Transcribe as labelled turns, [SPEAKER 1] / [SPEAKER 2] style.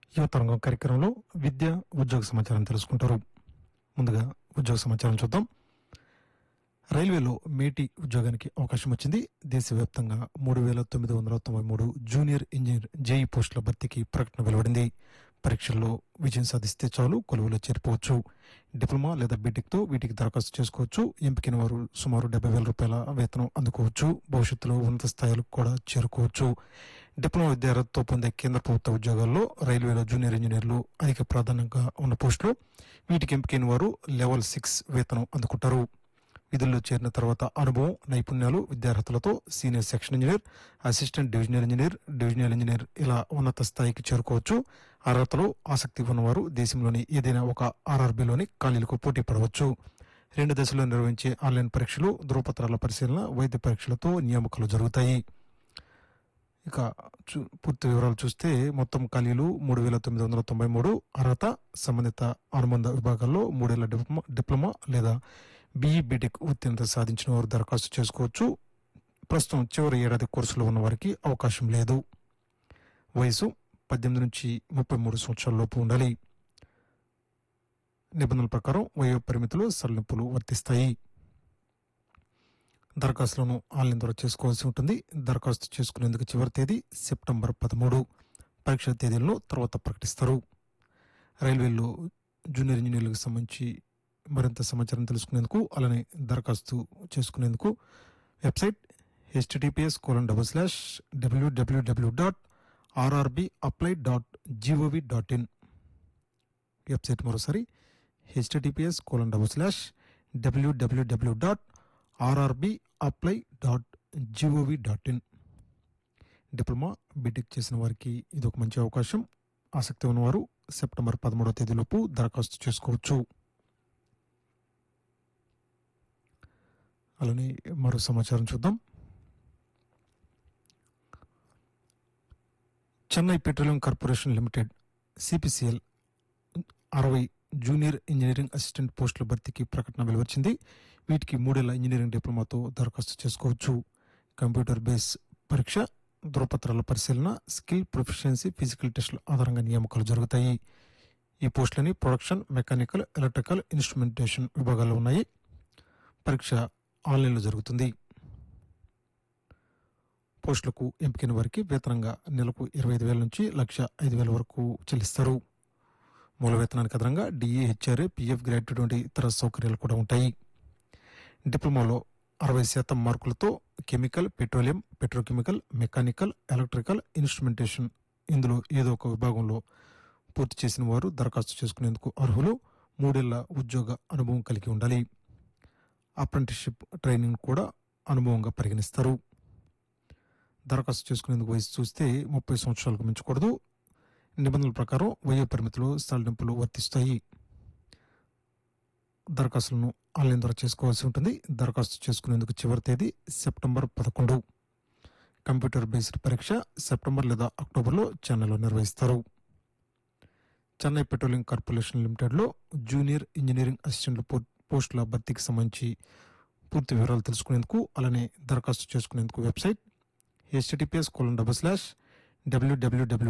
[SPEAKER 1] యువతరంగం కార్యక్రమంలో విద్య ఉద్యోగ సమాచారం తెలుసుకుంటారు ముందుగా ఉద్యోగ సమాచారం చూద్దాం రైల్వేలో మేటి ఉద్యోగానికి అవకాశం వచ్చింది దేశవ్యాప్తంగా మూడు వేల తొమ్మిది వందల తొంభై మూడు జూనియర్ ఇంజనీర్ జేఈ పోస్టుల భర్తీకి ప్రకటన వెలువడింది పరీక్షల్లో విజయం సాధిస్తే చాలు కొలువులో చేరిపోవచ్చు డిప్లొమా లేదా బీటెక్తో వీటికి దరఖాస్తు చేసుకోవచ్చు ఎంపికైన వారు సుమారు డెబ్బై వేల రూపాయల వేతనం అందుకోవచ్చు భవిష్యత్తులో ఉన్నత స్థాయిలకు కూడా చేరుకోవచ్చు డిప్లొమా విద్యార్థితో పొందే కేంద్ర ప్రభుత్వ ఉద్యోగాల్లో రైల్వేలో జూనియర్ ఇంజనీర్లు అధిక ప్రాధాన్యంగా ఉన్న పోస్టులు వీటికి ఎంపికైన వారు లెవెల్ సిక్స్ వేతనం అందుకుంటారు విధుల్లో చేరిన తర్వాత అనుభవం నైపుణ్యాలు విద్యార్హతలతో senior section engineer assistant divisional engineer divisional engineer ఇలా ఉన్నత స్థాయికి చేరుకోవచ్చు అర్హతలో ఆసక్తి ఉన్నవారు దేశంలోని ఏదైనా ఒక ఆర్ఆర్బీలోని ఖాళీలకు పోటీ పడవచ్చు రెండు దశల్లో నిర్వహించే ఆన్లైన్ పరీక్షలు ధృవపత్రాల పరిశీలన వైద్య పరీక్షలతో నియామకాలు జరుగుతాయి ఇక చూ పూర్తి వివరాలు చూస్తే మొత్తం ఖాళీలు మూడు వేల తొమ్మిది వందల తొంభై మూడు అర్హత సంబంధిత అనుబంధ విభాగాల్లో మూడేళ్ల డిప్లొమా డిప్లొమా లేదా బీఈ బీటెక్ ఉత్తీర్ణత సాధించిన వారు దరఖాస్తు చేసుకోవచ్చు ప్రస్తుతం చివరి ఏడాది కోర్సులో ఉన్న వారికి అవకాశం లేదు వయసు పద్దెనిమిది నుంచి ముప్పై మూడు సంవత్సరాల లోపు ఉండాలి నిబంధనల ప్రకారం వయో పరిమితులు సడలింపులు వర్తిస్తాయి దరఖాస్తులను ఆన్లైన్ ద్వారా చేసుకోవాల్సి ఉంటుంది దరఖాస్తు చేసుకునేందుకు చివరి తేదీ సెప్టెంబర్ పదమూడు పరీక్షల తేదీలను తర్వాత ప్రకటిస్తారు రైల్వేలో జూనియర్ ఇంజనీర్లకు సంబంధించి మరింత సమాచారం తెలుసుకునేందుకు అలానే దరఖాస్తు చేసుకునేందుకు website HTTPS colon double slash WWW dot RRB apply dot GOV dot in website మరోసారి HTTPS colon double slash WWW dot RRB apply dot GOV dot in diploma BTech చేసిన వారికి ఇది ఒక మంచి అవకాశం ఆసక్తి ఉన్నవారు సెప్టెంబర్ పదమూడవ తేదీలోపు దరఖాస్తు చేసుకోవచ్చు అలానే మరో సమాచారం చూద్దాం Chennai petroleum corporation limited CPCL అరవై జూనియర్ ఇంజనీరింగ్ అసిస్టెంట్ పోస్టుల భర్తీకి ప్రకటన వెలువచ్చింది వీటికి మూడేళ్ల ఇంజనీరింగ్ డిప్లొమాతో దరఖాస్తు చేసుకోవచ్చు కంప్యూటర్ బేస్ పరీక్ష ధృవపత్రాల పరిశీలన స్కిల్ ప్రొఫిషియన్సీ ఫిజికల్ టెస్టుల ఆధారంగా నియామకాలు జరుగుతాయి ఈ పోస్టులని ప్రొడక్షన్ మెకానికల్ ఎలక్ట్రికల్ ఇన్స్ట్రుమెంటేషన్ విభాగాల్లో ఉన్నాయి పరీక్ష ఆన్లైన్లో జరుగుతుంది పోస్టులకు ఎంపికైన వారికి వేతనంగా నెలకు ఇరవై ఐదు వేల నుంచి లక్ష ఐదు వేల వరకు చెల్లిస్తారు మూల వేతనానికి అదనంగా డిఏ హెచ్ఆర్ఏ పిఎఫ్ గ్రాట్యుటీ వంటి ఇతర సౌకర్యాలు కూడా ఉంటాయి డిప్లొమాలో అరవై శాతం మార్కులతో chemical petroleum petrochemical mechanical electrical instrumentation ఇందులో ఏదో ఒక విభాగంలో పూర్తి చేసిన వారు దరఖాస్తు చేసుకునేందుకు అర్హులు మూడేళ్ల ఉద్యోగ అనుభవం కలిగి ఉండాలి అప్రెంటిస్షిప్ ట్రైనింగ్ కూడా అనుభవంగా పరిగణిస్తారు దరఖాస్తు చేసుకునేందుకు వయసు చూస్తే ముప్పై సంవత్సరాలకు మించకూడదు నిబంధనల ప్రకారం వయో పరిమితులు సడలింపులు వర్తిస్తాయి దరఖాస్తులను ఆన్లైన్ ద్వారా చేసుకోవాల్సి ఉంటుంది దరఖాస్తు చేసుకునేందుకు చివరి తేదీ సెప్టెంబర్ పదకొండు కంప్యూటర్ బేస్డ్ పరీక్ష సెప్టెంబర్ లేదా అక్టోబర్లో చెన్నైలో నిర్వహిస్తారు చెన్నై పెట్రోలియం కార్పొరేషన్ లిమిటెడ్లో జూనియర్ ఇంజనీరింగ్ అసిస్టెంట్ల పో- పోస్టుల భర్తీకి సంబంధించి పూర్తి వివరాలు తెలుసుకునేందుకు అలానే దరఖాస్తు చేసుకునేందుకు website HTTPS colon double slash డబ్ల్యూడబ్ల్యూడబ్ల్యూ